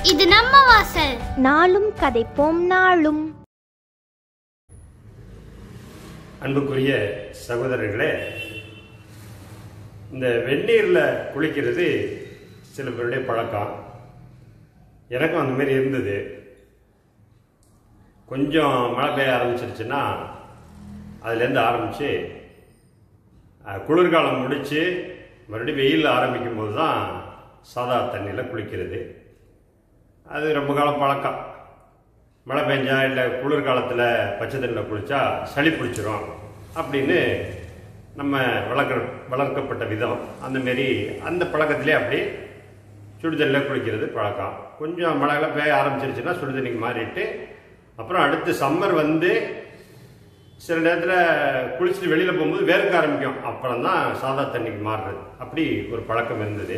இது நம்ம வாசல் நாளும் கதைப்போம் நாளும் அன்புக்குரிய சகோதரர்களே இந்த வெந்நீரில் குளிக்கிறது சில பேருடைய பழக்கம் எனக்கும் அந்த மாதிரி இருந்தது கொஞ்சம் மழை பெய்ய ஆரம்பிச்சிருச்சுன்னா அதுலேருந்து ஆரம்பித்து குளிர்காலம் முடித்து மறுபடியும் வெயில் ஆரம்பிக்கும் போது தான் சாதா தண்ணியில் குளிக்கிறது அது ரொம்ப காலம் பழக்கம் மழை பெஞ்சா இல்லை குளிர்காலத்தில் பச்சை தண்ணியில் குளித்தா சளி பிடிச்சிரும் அப்படின்னு நம்ம வளர்க்க வளர்க்கப்பட்ட விதம் அந்த மாரி அந்த பழக்கத்திலே அப்படி சுடுதண்ணில் குளிக்கிறது பழக்கம் கொஞ்சம் மழைலாம் பெய்ய ஆரம்பிச்சிருச்சுன்னா சுடுதண்ணிக்கு மாறிட்டு அப்புறம் அடுத்து சம்மர் வந்து சில நேரத்தில் குளிச்சுட்டு வெளியில் போகும்போது வேர்க்க ஆரம்பிக்கும் அப்புறம் தான் சாதா தண்ணிக்கு மாறுறது அப்படி ஒரு பழக்கம் இருந்தது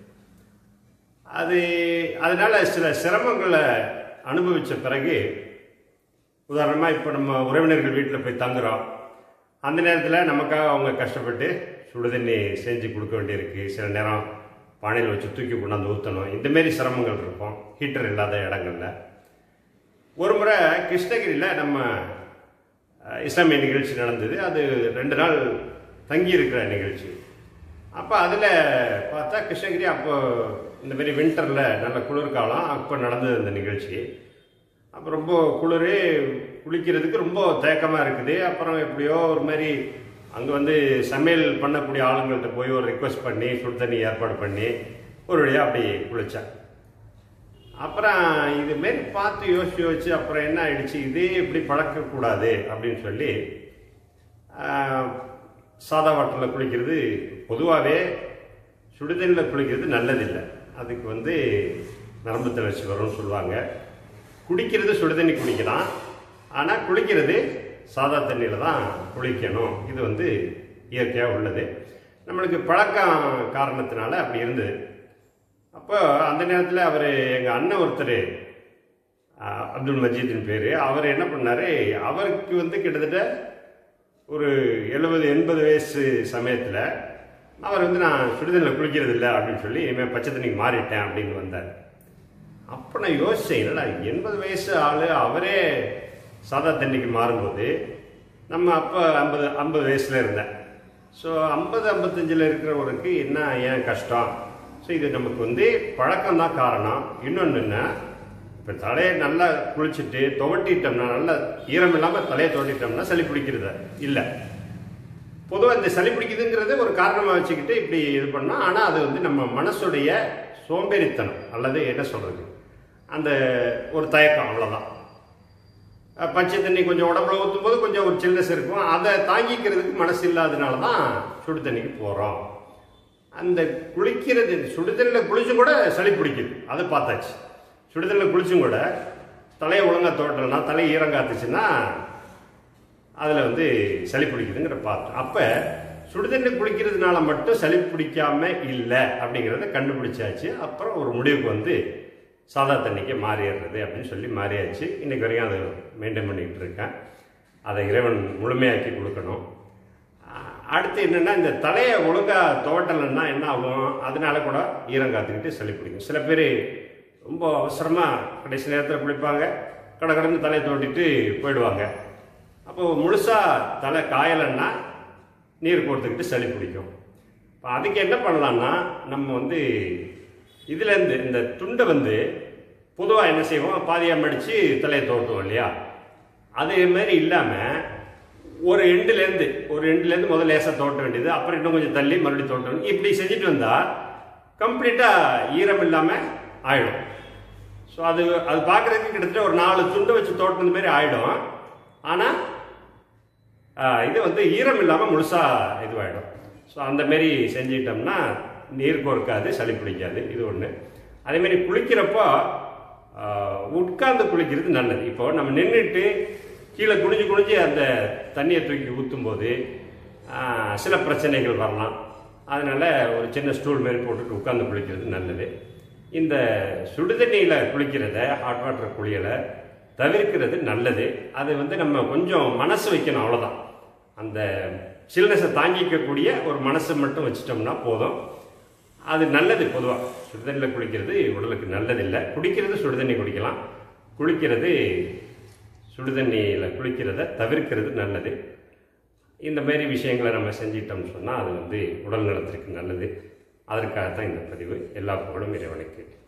அது அதனால சில சிரமங்களை அனுபவித்த பிறகு உதாரணமாக இப்போ நம்ம உறவினர்கள் வீட்டில் போய் தங்குறோம் அந்த நேரத்தில் நமக்காக அவங்க கஷ்டப்பட்டு சுடுதண்ணி செஞ்சு கொடுக்க வேண்டியிருக்கு சில நேரம் பானையில் வச்சு தூக்கி கொண்டாந்து ஊற்றணும் இந்தமாரி சிரமங்கள் இருக்கும் ஹீட்டர் இல்லாத இடங்கள்ல ஒரு முறை கிருஷ்ணகிரியில் நம்ம அஹ், இஸ்லாமிய நிகழ்ச்சி நடந்தது அது ரெண்டு நாள் தங்கி இருக்கிற நிகழ்ச்சி அப்போ அதில் பார்த்தா கிருஷ்ணகிரி அப்போ இந்த மாதிரி வின்டரில் நல்ல குளிர்காலம் அப்போ நடந்தது இந்த நிகழ்ச்சி அப்போ ரொம்ப குளிர் குளிக்கிறதுக்கு ரொம்ப தேக்கமாக இருக்குது அப்புறம் எப்படியோ ஒரு மாதிரி அங்கே வந்து சமையல் பண்ணக்கூடிய ஆளுங்கள்ட்ட போய் ஒரு ரிக்வெஸ்ட் பண்ணி சுடு தண்ணி ஏற்பாடு பண்ணி ஒரு வழியாக அப்படி குளித்தேன் அப்புறம் இதுமாரி பார்த்து யோசிச்சு யோசிச்சு அப்புறம் என்ன ஆயிடுச்சு இதே இப்படி பழக்கக்கூடாது அப்படின்னு சொல்லி ஆஹ், சாதா வாட்டரில் குளிக்கிறது பொதுவாகவே சுடுதண்ணில் குளிக்கிறது நல்லதில்லை அதுக்கு வந்து நரம்பு தளர்ச்சி வரும்னு சொல்லுவாங்க குடிக்கிறது சுடுதண்ணி குடிக்கலாம் ஆனால் குளிக்கிறது சாதா தண்ணியில் தான் குளிக்கணும் இது வந்து இயற்கையாக உள்ளது நம்மளுக்கு பழக்கம் காரணத்தினால அப்படி இருந்தது அப்போ அந்த நேரத்தில் அவர் எங்கள் அண்ணன் ஒருத்தர் அஹ், அப்துல் மஜீதின் பேர் அவர் என்ன பண்ணார் அவருக்கு வந்து கிட்டத்தட்ட ஒரு எழுபது எண்பது வயசு சமயத்தில் அவர் வந்து நான் சுடுதண்ணில் குளிக்கிறது இல்லை அப்படின்னு சொல்லி இனிமேல் பச்சை தண்ணிக்கு மாறிட்டேன் அப்படின்னு வந்தார் அப்போ நான் யோசிச்சேன் என்னடா எண்பது வயசு ஆள் அவரே சாதா தண்ணிக்கு மாறும்போது நம்ம அப்போ ஐம்பது ஐம்பது வயசில் இருந்தேன் ஸோ ஐம்பது ஐம்பத்தஞ்சில் இருக்கிறவருக்கு என்ன ஏன் கஷ்டம் ஸோ இது நமக்கு வந்து பழக்கம் தான் காரணம் இன்னொன்று என்ன இப்போ தலையை நல்லா குளிச்சுட்டு துவட்டிட்டோம்னா நல்லா ஈரம் இல்லாமல் தலையை துவட்டிட்டோம்னா சளி பிடிக்கிறது இல்லை பொதுவாக இந்த சளி பிடிக்குதுங்கிறது ஒரு காரணமாக வச்சுக்கிட்டு இப்படி இது பண்ணால் ஆனால் அது வந்து நம்ம மனசுடைய சோம்பேறித்தனம் அல்லது என்ன சொல்கிறது அந்த ஒரு தயக்கம் அவ்வளோதான் அஹ் பச்சை தண்ணி கொஞ்சம் உடம்புல ஊற்றும் போது கொஞ்சம் ஒரு சில்னஸ் இருக்கும் அதை தாங்கிக்கிறதுக்கு மனசு இல்லாதனால தான் சுடு தண்ணிக்கு போகிறோம் அந்த குளிக்கிறது சுடுதண்ணில் குளிச்சும் கூட சளி பிடிக்குது அதை பார்த்தாச்சு சுடுதண்ணில் குளிச்சும் கூட தலையை ஒழுங்காக தோட்டலைன்னா தலை ஈரம் காத்துச்சுன்னா அதில் வந்து சளி பிடிக்குதுங்கிற பார்த்தோம் அப்போ சுடுதண்ணி குளிக்கிறதுனால மட்டும் சளி பிடிக்காம இல்லை அப்படிங்கிறத கண்டுபிடிச்சாச்சு அப்புறம் ஒரு முடிவுக்கு வந்து சாதா தண்ணிக்கு மாறிடுறது அப்படின்னு சொல்லி மாறியாச்சு இன்னைக்கு வரைக்கும் அதை மெயின்டைன் பண்ணிக்கிட்டு இருக்கேன் அதை இறைவன் முழுமையாக்கி கொடுக்கணும் அஹ் அடுத்து என்னென்னா இந்த தலையை ஒழுங்காக துவட்டலைன்னா என்ன ஆகும் அதனால கூட ஈரம் காத்துக்கிட்டு சளி பிடிக்கும் சில பேர் ரொம்ப அவசரமாக கடைசி நேரத்தில் குளிப்பாங்க கடகடன்னு தலையை தோண்டிட்டு போயிடுவாங்க அப்போ முழுசாக தலை காயலைன்னா நீர் கோர்த்துக்கிட்டு சளி பிடிக்கும் இப்போ அதுக்கு என்ன பண்ணலான்னா நம்ம வந்து இதுலேருந்து இந்த துண்டை வந்து பொதுவாக என்ன செய்வோம் பாதியாக மடித்து தலையை தோட்டுவோம் இல்லையா அதே மாதிரி இல்லாமல் ஒரு எண்டுலேருந்து ஒரு எண்டுலேருந்து முதல்ல லேசாக தோட்ட வேண்டியது அப்புறம் இன்னும் கொஞ்சம் தள்ளி மறுபடியும் தோட்ட வேண்டியது இப்படி செஞ்சுட்டு வந்தால் கம்ப்ளீட்டாக ஈரம் இல்லாமல் ஆயிடும் ஸோ அது அது பார்க்குறதுக்கு கிட்டத்தட்ட ஒரு நாலு துண்டை வச்சு தோட்டின மாதிரி ஆயிடும் ஆனால் இது வந்து ஈரம் இல்லாமல் முழுசாக இதுவாகிடும் ஸோ அந்த மாரி செஞ்சிட்டோம்னா நீர் கோர்க்காது சளி பிடிக்காது இது ஒன்று அதேமாரி குளிக்கிறப்போ ஆஹ், உட்கார்ந்து குளிக்கிறது நல்லது இப்போ நம்ம நின்றுட்டு கீழே குனிஞ்சு குனிஞ்சு அந்த தண்ணியை தூக்கி ஊற்றும்போது சில பிரச்சனைகள் வரலாம் அதனால ஒரு சின்ன ஸ்டூல் மாரி போட்டுட்டு உட்கார்ந்து குளிக்கிறது நல்லது இந்த சுடுதண்ணியில் குளிக்கிறத ஹாட் வாட்டர் குளியலை தவிர்க்கிறது நல்லது அது வந்து நம்ம கொஞ்சம் மனசு வைக்கணும் அவ்வளோதான் அந்த சில்னஸை தாங்கிக்கக்கூடிய ஒரு மனசு மட்டும் வச்சிட்டோம்னா போதும் அது நல்லது பொதுவாக சுடுதண்ணியில் குளிக்கிறது உடலுக்கு நல்லதில்லை குடிக்கிறது சுடுதண்ணி குடிக்கலாம் குளிக்கிறது சுடுதண்ணியில் குளிக்கிறத தவிர்க்கிறது நல்லது இந்த மாதிரி விஷயங்களை நம்ம செஞ்சிட்டோம்னு சொன்னால் அது வந்து உடல் நலத்திற்கு நல்லது அதற்காக தான் இந்த பதிவு எல்லா புகழும் இறைவனுக்கு